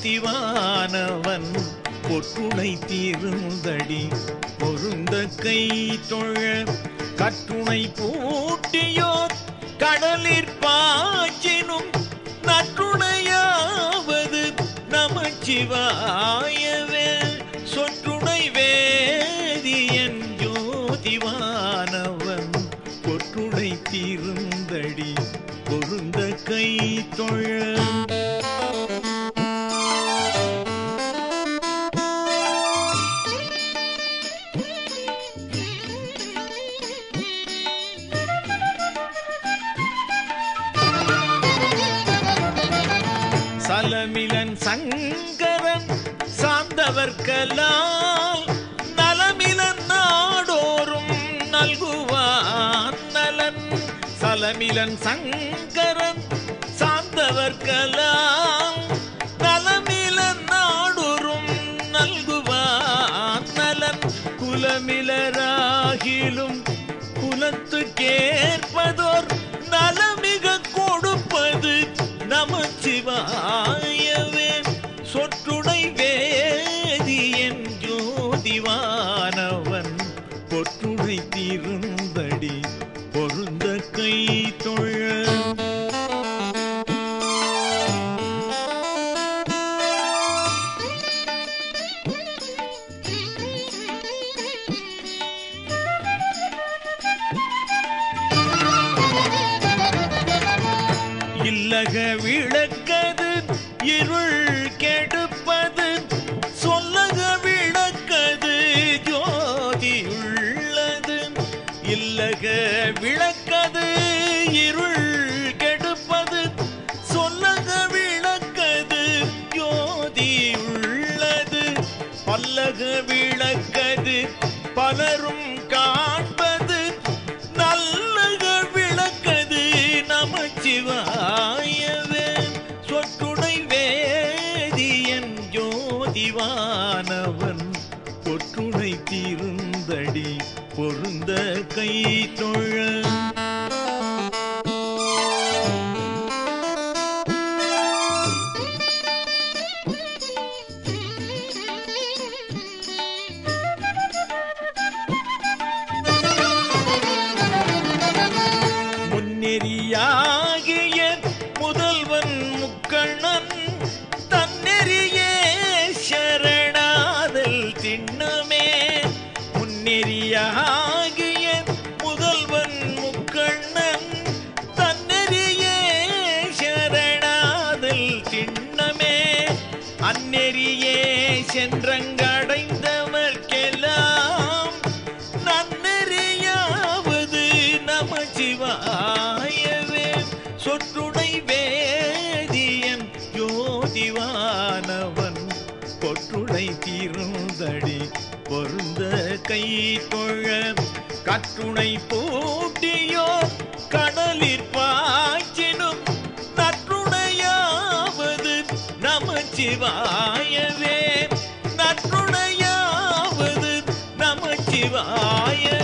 ஜோதிவானவன் பொற்றுணை தீருந்தடி பொருந்த கை தொழ கற்றுணை பூட்டியோர் கடலிற் பாய்ச்சினும் நற்றுணையாவது நமச்சிவாயவே சொற்றுணை வேதியன் ஜோதிவானவன் பொற்றுணை தீருந்தடி பொருந்த கை தொழ சலமிலன் சங்கரன் சார்ந்தவர்கலாம் நலமிலன் நாடோறும் நல்குவான் நலன் சலமிலன் சங்கரன் சார்ந்தவர்கலாம் நலமிலன் நாடோறும் நல்குவான் நலன் குலமிலராகிலும் குலத்து கேட்பதோர் நலமிக கொடுப்பது நமச்சிவாயவே சொற்றுடை வேதியன் ஜோதிவானவன் பொற்றுடை தீருந்தடி பொருந்த கை தொழ இல்லக விளக்கது இருள் கெடுப்பது சொல்லக விளக்கது ஜோதி உள்ளது இல்லக விளக்கது இருள் கெடுப்பது சொல்லக விளக்கது ஜோதி உள்ளது பல்லக விளக்கது பலரும் காண்பது நல்லக விளக்கது நமச்சிவாயவே சொற்றுடை வேதியன் ஜோதிவானவன் பொற்றுணை தீருந்தடி பொருந்த கை தொழ முன்னெறியாகிய முதல்வன் முக்கண்ணன் தன்னெறியே சரணாதல் திண்ணமே முன்னெறியாகிய முதல்வன் முக்கண்ணன் தன்னெறியே சரணாதல் திண்ணமே அந்நெறியே சென்றங்கடைந்தவர்க்கெல்லாம் நன்னெறியாவது நமச்சிவாயவே சொற்றுடை வேதியன் ஜோதிவானவன் பொற்றுடை தீருந்தடி பொருந்த கை தொழ கற்றுணை பூட்டியோ கடலிற் பாய்ச்சினும் நற்றுணையாவது நமச்சிவாயவே நற்றுணையாவது நமச்சிவாய